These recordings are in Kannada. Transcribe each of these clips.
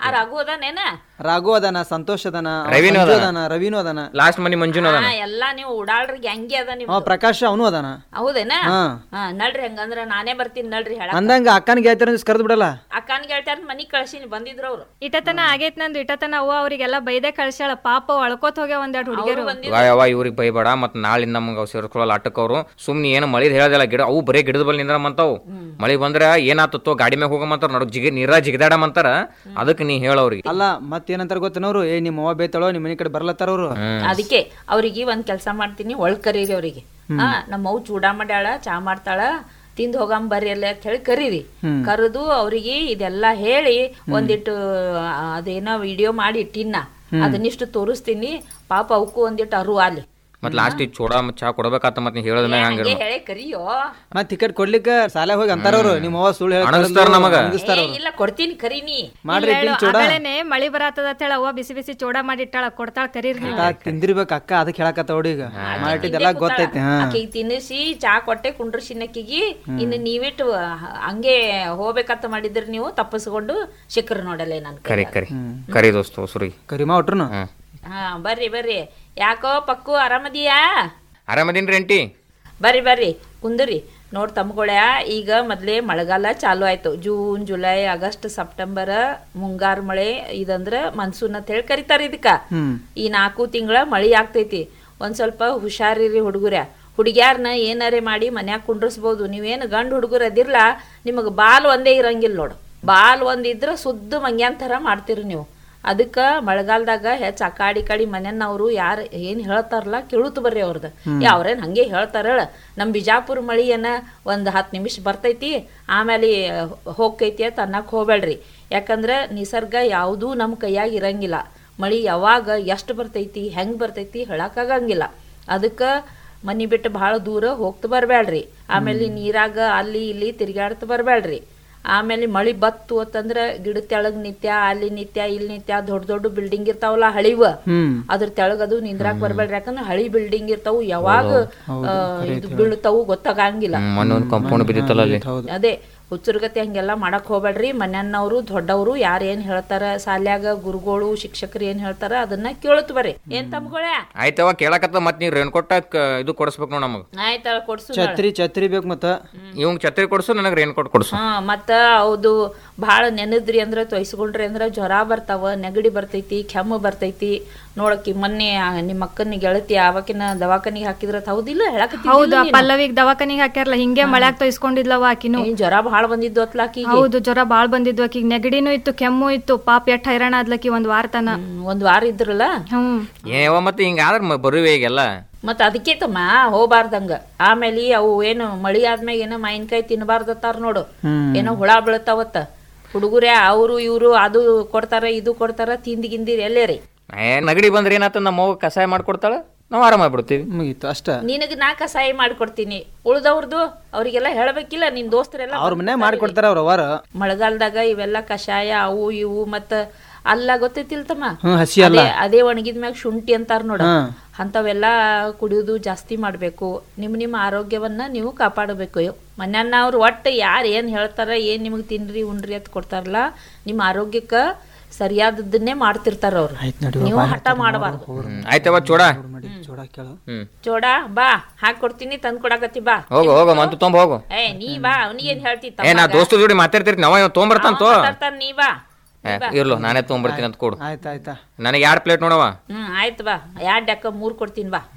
ಆ ರಘು ಅದಾನೇನ ರಾಘು ಅದಾನ ಸಂತೋಷ್ ಅದಾನ ಅವ ರವಿನೂ ಸಂಜು ಅದಾನ. ಅದಾನ ರವಿನೂ ಅದಾನ ಲಾಸ್ಟ್ ಮನಿ ಮಂಜುನು ಅದಾನ ಹಾ ಎಲ್ಲಾ ನೀವು ಉಡಾಳ್ರಿ ಗ್ಯಾಂಗಿ ಅದ ಅವ ನೀವು ಪ್ರಕಾಶ್ ಅವನು ಅದಾನ ಹೌದೇನ ಹಾ. ಹಾ ನಡ್ರಿ ಹಂಗಂದ್ರ ನಾನೇ ಬರ್ತೀನಿ ನಡ್ರಿ ಹೇಳ ಅಂದಂಗ ಅಕ್ಕನಿಗೆ ಹೇಳ್ತಾರ ಕರೆದು ಬಿಡಲ್ಲ ಅಕ್ಕನ್ಗೆ ಹೇಳ್ತಾರ ಮನಿಗ್ ಕಳ್ಸಿನಿ ಬಂದಿದ್ರು ಅವ್ರು ಇಟತನ ಆಗೈತ್ ನಂದು ಇಟತನ ಅವ್ವ ಅವ್ರಿಗೆಲ್ಲ ಬೈದೆ ಕಳ್ಸ್ಯಾಳ ಪಾಪ ಒಳ್ಕೋತ್ ಹೋಗ್ಯಾವ ಒಂದೆರಡು ಹುಡುಗಿಯರು ವಾ ಯಾವ ಇವ್ರಿಗೆ ಬೈಬೇಡ ಮತ್ ನಾಳಿಂದ ನಮ್ಗೆ ಅವ್ ಸೇರ್ಕೊಳ್ಳಲ್ಲ ಆಟಕ್ಕೆ ಅವರು ಸುಮ್ನೆ ಏನು ಮಳಿ ಹೇಳದಿಲ್ಲ ಗಿಡ ಅವು ಬರೀ ಗಿಡದ ಬಲ್ಲಿ ನಿಂದ್ರಮಂತಾವು ಮಳಿ ಬಂದ್ರ ಏನಾತತ್ತೋ ಗಾಡಿ ಮ್ಯಾಗ ಹೋಗಮಂತಾರ ನಡು ಜಿಗಿ ನೀರ ಜಿಗದಾಡಮಂತಾರ ಅದಕ್ಕೆ ನೀ ಹೇಳವ್ರಿಗೆ ಅಲ್ಲ ಮತ್ತೇನಂತಾರ ಗೊತ್ತನವ್ರು ಏ ನಿಮ್ಮ ಅವ್ವ ಬೇತಾಳೋ ನಿಮ್ಮ ಮನೆ ಕಡೆ ಬರ್ಲತ್ತಾರ ಅವ್ರು ಅದಕ್ಕೆ ಅವ್ರಿಗೆ ಒಂದ್ ಕೆಲಸ ಮಾಡ್ತೀನಿ ಒಳಗ್ ಕರೀರಿ ಅವ್ರಿಗೆ ಹಾ ನಮ್ಮ ಅವ್ ಚೂಡ ಮಾಡ್ಯಾಳ ಚಾ ಮಾಡ್ತಾಳ ತಿಂದ್ ಹೋಗಂ ಬರ್ರಿ ಅಲ್ಲ ಅಂತ ಹೇಳಿ ಕರೀರಿ ಕರೆದು ಅವ್ರಿಗೆ ಇದೆಲ್ಲ ಹೇಳಿ ಒಂದಿಟ್ಟು ಆ, ಅದೇನೋ ವಿಡಿಯೋ ಮಾಡಿ ಇಟ್ಟಿನ್ನ ಅದನ್ನಿಷ್ಟು ತೋರಿಸ್ತೀನಿ ಪಾಪ ಅವಕ್ಕೂ ಒಂದಿಟ್ಟು ಅರು ಅಲ್ಲಿ ಮತ್ ಲಾಸ್ಟ್ ಚೂಡ ಮತ್ತ್ ಚಾ ಕೊಡ್ಬೇಕಾತ ಮತ್ ನೀ ಹೇಳದ ಮ್ಯಾಗ ಹಂಗ ಹಂಗೆ ಹೇಳಿ ಕರಿಯೋ ಮತ್ ಟಿಕೆಟ್ ಕೊಡ್ಲಿಕ್ಕ ಸಾಲ ಹೋಗಿ ಅಂತಾರ ಅವ್ರು ನಿಮ್ಮ ಅವ್ವ ಸುಳ್ಳು ಹೇಳಿ ಅಣಗಿಸ್ತಾರ ನಮಗ. ಏ, ಇಲ್ಲ ಕೊಡ್ತೀನಿ ಕರೀನಿ ಮಾಡ್ರಿ ಹೇಳು, ಇಟ್ಟಿನ ಚೂಡ ಆಗಳೇನೆ ಮಳಿ ಬರತ್ತದ ಅಂತ ಹೇಳ ಅವ್ವ ಬಿಸಿ ಬಿಸಿ ಚೂಡ ಮಾಡಿಟ್ಟಾಳ ಕೊಡ್ತಾಳ ಕರೀರಿ ನೀವು ತಾ ತಿಂದಿರ್ಬೇಕು ಅಕ್ಕ ಅದಕ್ಕೆ ಹೇಳಕತ್ತ ಈಗ ಮಾಡಿಟ್ಟಿದ್ದೆಲ್ಲ ಗೊತ್ತೈತಿ ಹಾ ಆಕಿಗೆ ತಿನ್ನಿಸಿ ಚಾ ಕೊಟ್ಟೆ ಕುಂಡ್ರಸಿನಕ್ಕಿಗಿ ಇನ್ನು ನೀವಿಟ್ಟು ಹಂಗೆ ಹೋಗ್ಬೇಕಂತ ಮಾಡಿದ್ರಿ ನೀವು ತಪ್ಪಿಸ್ಕೊಂಡು ಸಿಕ್ಕ್ರ ನೋಡಲ್ಲ ನನ್ ಕರಿ ಕರಿ ಕರಿ ದೋಸ್ತ ಹೊಸರಿಗೆ ಕರಿಮಾ ಒಟ್ರುನು ಹ್ಮ್ ಹಾ ಬರ್ರಿ ಬರ್ರಿ ಯಾಕೋ ಪಕ್ಕು ಆರಾಮದಿಯಾ ಆರಾಮದೀನ್ರಿ ಅಂಟಿ ಬರ್ರಿ ಬರ್ರಿ ಕುಂದ್ರಿ ನೋಡ್ ತಮ್ಗೊಳ್ಯ ಈಗ ಮೊದ್ಲೇ ಮಳೆಗಾಲ ಚಾಲು ಆಯ್ತು ಜೂನ್ ಜುಲೈ ಆಗಸ್ಟ್ ಸೆಪ್ಟೆಂಬರ್ ಮುಂಗಾರು ಮಳೆ ಇದಂದ್ರ ಮನ್ಸೂನ್ ಅಂತ ಹೇಳಿ ಕರಿತಾರ ಇದಕ್ಕ ಈ ನಾಲ್ಕು ತಿಂಗಳ ಮಳಿ ಆಗ್ತೈತಿ ಒಂದ್ ಸ್ವಲ್ಪ ಹುಷಾರಿರಿ ಹುಡುಗರ ಹುಡುಗ್ಯಾರ್ನ ಏನಾರೇ ಮಾಡಿ ಮನ್ಯಾಗ ಕುಂಡ್ರಸ್ಬೋದು ನೀವೇನು ಗಂಡು ಹುಡುಗರು ಅದಿರ್ಲ ನಿಮಗೆ ಬಾಲ್ ಒಂದೇ ಇರಂಗಿಲ್ಲ ನೋಡು ಬಾಲ್ ಒಂದಿದ್ರ ಸುದ್ದ ಮಂಗ್ಯಾನ್ ಥರ ಮಾಡ್ತೀರಿ ನೀವು ಅದಕ್ಕೆ ಮಳೆಗಾಲದಾಗ ಹೆಚ್ಚು ಆ ಕಾಡಿ ಕಾಡಿ ಮನೆಯವ್ರು ಯಾರು ಏನು ಹೇಳ್ತಾರಲ್ಲ ಕೇಳುತ್ತ ಬರ್ರಿ ಅವ್ರದ್ದು ಅವ್ರೇನು ಹಂಗೆ ಹೇಳ್ತಾರ ನಮ್ಮ ಬಿಜಾಪುರ ಮಳಿ ಏನ ಒಂದು ಹತ್ತು ನಿಮಿಷ ಬರ್ತೈತಿ ಆಮೇಲೆ ಹೋಗ್ತೈತಿ ಅಂತ ಅನ್ನಕ್ಕೆ ಹೋಗ್ಬೇಡ್ರಿ ಯಾಕಂದ್ರೆ ನಿಸರ್ಗ ಯಾವುದೂ ನಮ್ಮ ಕೈಯಾಗ ಇರಂಗಿಲ್ಲ ಮಳಿ ಯಾವಾಗ ಎಷ್ಟು ಬರ್ತೈತಿ ಹೆಂಗೆ ಬರ್ತೈತಿ ಹೇಳಕ್ಕಾಗಂಗಿಲ್ಲ ಅದಕ್ಕೆ ಮನಿ ಬಿಟ್ಟು ಭಾಳ ದೂರ ಹೋಗ್ತಾ ಬರಬೇಡ್ರಿ ಆಮೇಲೆ ನೀರಾಗ ಅಲ್ಲಿ ಇಲ್ಲಿ ತಿರ್ಗಾಡ್ತಾ ಬರಬೇಡ್ರಿ ಆಮೇಲೆ ಮಳಿ ಬತ್ತು ಅಂತಂದ್ರ ಗಿಡದ ತೆಳಗ್ ನಿತ್ಯ ಅಲ್ಲಿ ನಿತ್ಯ ಇಲ್ಲಿ ನಿತ್ಯ ದೊಡ್ಡ ದೊಡ್ಡ ಬಿಲ್ಡಿಂಗ್ ಇರ್ತಾವಲ್ಲ ಹಳಿವ ಅದ್ರ ತೆಳಗ್ ಅದು ನಿಂದ್ರಾಕ್ ಬರ್ಬೇಡ್ರಿ ಯಾಕಂದ್ರೆ ಹಳಿ ಬಿಲ್ಡಿಂಗ್ ಇರ್ತಾವು ಯಾವಾಗ ಆ, ಇದು ಬೀಳ್ತಾವು ಗೊತ್ತಾಗಂಗಿಲ್ಲ ಮೊನ್ನೆ ಒಂದು ಕಂಪೌಂಡ್ ಬಿದ್ದಿತ್ತಲ್ಲ ಅಲ್ಲಿ ಅದೇ ಹುಚ್ಚುರ್ಗತಿ ಹಂಗೆಲ್ಲ ಮಾಡಕ್ ಹೋಗ್ಬೇಡ್ರಿ ಮನ್ಯನ್ನವರು ದೊಡ್ಡವರು ಯಾರು ಏನ್ ಹೇಳ್ತಾರ ಶಾಲ್ಯಾಗ ಗುರುಗಳು ಶಿಕ್ಷಕರು ಏನ್ ಹೇಳ್ತಾರ ಅದನ್ನ ಕೇಳುತ್ತ ಬರ್ರಿ ಏನ್ ತಮ್ಗೊಳ್ಯ ಆಯ್ತವ ಕೇಳಕತ್ತ ಮತ್ ನೀವ್ ರೇನ್ ಕೊಟ್ಟ ಇದು ಕೊಡಿಸ್ಬೇಕು ನೋಡ್ ನಮಗ್ ಆಯ್ತ ಕೊಡ್ಸು ಛತ್ರಿ ಛತ್ರಿ ಬೇಕು ಮತ್ತ ಇವಂಗ್ ಛತ್ರಿ ಕೊಡ್ಸು ನನಗ್ ರೇನ್ ಕೊಟ್ ಕೊಡ್ಸು ಹಾ ಮತ್ತ ಹೌದು ಭಾಳ ನೆನದ್ರಿ ಅಂದ್ರ ತೊಯ್ಸ್ಕೊಂಡ್ರಿ ಅಂದ್ರ ಜ್ವರ ಬರ್ತಾವ ನೆಗಡಿ ಬರ್ತೈತಿ ಕೆಮ್ಮು ಬರ್ತೈತಿ ನೋಡಕ್ಕಿ ಮೊನ್ನೆ ಆ ನಿಮ್ಮ ಅಕ್ಕನ ಗೆಳತಿ ಆವಕಿನ ದವಾಖಾನಿಗೆ ಹಾಕಿದ್ರ ಹೌದಿಲ್ಲ ಹೌದು ಹೇಳಕತ್ತಿ ಆ ಪಲ್ಲವಿಗ್ ದವಾಖಾನಿಗ್ ಹಾಕ್ಯಾರಲ್ಲ ಹಿಂಗೆ ಮಳ್ಯಾಗ ತೊಯ್ಸ್ಕೊಂಡಿದ್ಲವ ಆಕಿನು ಜ್ವರ ಭಾಳ ಬಂದಿದ್ದು ಅತ್ಲಾಕಿ ಹೌದು ಜ್ವರ ಬಾಳ್ ಬಂದಿದ್ವು ಆಕಿಗ್ ನೆಗಡಿನೂ ಇತ್ತು ಕೆಮ್ಮು ಇತ್ತು ಪಾಪ ಎಷ್ಟ್ ಹೈರಾಣ ಆದ್ಲಕಿ ಒಂದ್ ವಾರ ತನ ಒಂದ್ ವಾರ ಇದ್ರಲ್ಲ ಹ್ಮ್ ಏವ ಮತ್ತೆ ಹಿಂಗಾದ್ರ ಬರುವೆ ಈಗೆಲ್ಲ ಮತ್ತ ಅದಕ್ಕೆ ತಮ್ಮ ಹೋಗ್ಬಾರ್ದಂಗ ಆಮೇಲೆ ಅವು ಏನು ಮಳಿ ಆದ್ಮ್ಯಾಗ ಏನೋ ಮಾವಿನಕಾಯಿ ತಿನ್ನಬಾರ್ದತ್ತಾರ ನೋಡು ಏನೋ ಹುಳ ಬೀಳ್ತಾವತ್ತ ಹುಡುಗರೇ ಅವರು ಇವರು ಅದು ಕೊಡ್ತಾರ ಇದು ಕೊಡ್ತಾರ ತಿಂದಿ ಗಿಂದಿರಿ ಎಲ್ಲೇ ರೀ ಏ ನಗಡಿ ಬಂದ್ರೆ ಏನಾತ ನಮ್ಮ ಅವ್ವ ಕಷಾಯ ಮಾಡ್ಕೊಡ್ತಾಳ ನಾವ್ ಆರಾಮಾಗ್ಬಿಡ್ತೀವಿ ಮುಗೀತು ಅಷ್ಟ ನಿನಗ್ ನಾ ಕಸಾಯ ಮಾಡ್ಕೊಡ್ತೀನಿ ಉಳ್ದವ್ರದ್ದು ಅವ್ರಿಗೆಲ್ಲ ಹೇಳಬೇಕಿಲ್ಲ ನಿನ್ ದೋಸ್ತರೆಲ್ಲ ಅವ್ರ ಮನೆ ಮಾಡ್ಕೊಡ್ತಾರ ಅವ್ರ ಅವರ ಮಳೆಗಾಲದಾಗ ಇವೆಲ್ಲ ಕಷಾಯ ಅವು ಇವು ಮತ್ತ ಅಲ್ಲ ಗೊತ್ತೈತಿಲ್ ತಮ್ಮ ಹ್ಮ್ ಹಸಿ ಅಲ್ಲ ಅದೇ ಅದೇ ಒಣಗಿದ ಮ್ಯಾಗ ಶುಂಠಿ ಅಂತಾರ ನೋಡ ಅಂತವೆಲ್ಲ ಕುಡಿಯೋದು ಜಾಸ್ತಿ ಮಾಡ್ಬೇಕು ನಿಮ್ ನಿಮ್ಮ ಆರೋಗ್ಯವನ್ನ ನೀವು ಕಾಪಾಡಬೇಕು ಮನ್ಯಾನ ಅವ್ರು ಒಟ್ಟು ಯಾರು ಏನ್ ಹೇಳ್ತಾರ ಏನ್ ನಿಮಗ್ ತಿನ್ರಿ ಉಣ್ರಿ ಅಂತ ಕೊಡ್ತಾರಲ್ಲ ನಿಮ್ಮ ಆರೋಗ್ಯಕ್ಕ ಸರಿಯಾದದ್ದನ್ನೇ ಮಾಡ್ತಿರ್ತಾರ ಅವ್ರು ಆಯ್ತ್ ನಡಿ ನೀವು ಹಠ ಮಾಡಬಾರ್ದು ಆಯ್ತವ ಚೂಡ ಮಾಡಿ ಜೋಡ ಕೇಳು ಹ್ಮ್ ಚೋಡ ಬಾ ಹಾಕ್ ಕೊಡ್ತೀನಿ ತಂದ್ ಕೊಡಕತ್ತಿ ಬಾ ಹೋಗು ಹೋಗು ಮಂತು ತೊಂಬ ಹೋಗು ಏ ನೀ ಬಾ ಅವನಿಗೇನ್ ಹೇಳ್ತಿ ಏ ನಾ ದೋಸ್ತ ಜೋಡಿ ಮಾತಾಡ್ತಿರ್ತೀನಿ ಅವ ಇವ ತೊಗೊಂಬರ್ತಾನ ತೋ ನೀ ಬಾ ಏ, ಇರ್ಲು ನಾನೇ ತೊಗೊಂಬರ್ತೀನಿ ಅಂತ ಕೊಡು ಆಯ್ತಾ ಆಯ್ತಾ ನನಗೆ ಎರಡು ಪ್ಲೇಟ್ ನೋಡವ ಹ್ಮ್ ಆಯ್ತು ಬಾ ಎರಡ್ ಅಕ್ಕ ಮೂರ್ ಕೊಡ್ತೀನಿ ಬಾ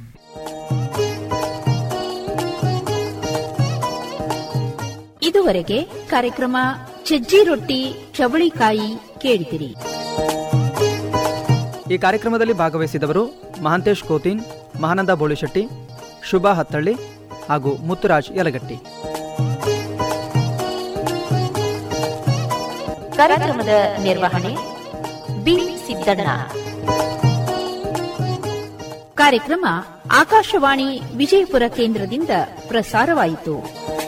ಇದುವರೆಗೆ ಕಾರ್ಯಕ್ರಮ ಸಜ್ಜಿ ರೊಟ್ಟಿ ಚವಳಿಕಾಯಿ ಕೇಳಿದಿರಿ ಈ ಕಾರ್ಯಕ್ರಮದಲ್ಲಿ ಭಾಗವಹಿಸಿದವರು ಮಹಾಂತೇಶ್ ಕೋತಿನ್ ಮಹಾನಂದ ಬೋಳಿಶೆಟ್ಟಿ ಶುಭಾ ಹತ್ತಳ್ಳಿ ಹಾಗೂ ಮುತ್ತುರಾಜ್ ಯಲಗಟ್ಟಿ ಕಾರ್ಯಕ್ರಮದ ನಿರ್ವಹಣೆ ಬಿ ಸಿದ್ದಣ್ಣ ಕಾರ್ಯಕ್ರಮ ಆಕಾಶವಾಣಿ ವಿಜಯಪುರ ಕೇಂದ್ರದಿಂದ ಪ್ರಸಾರವಾಯಿತು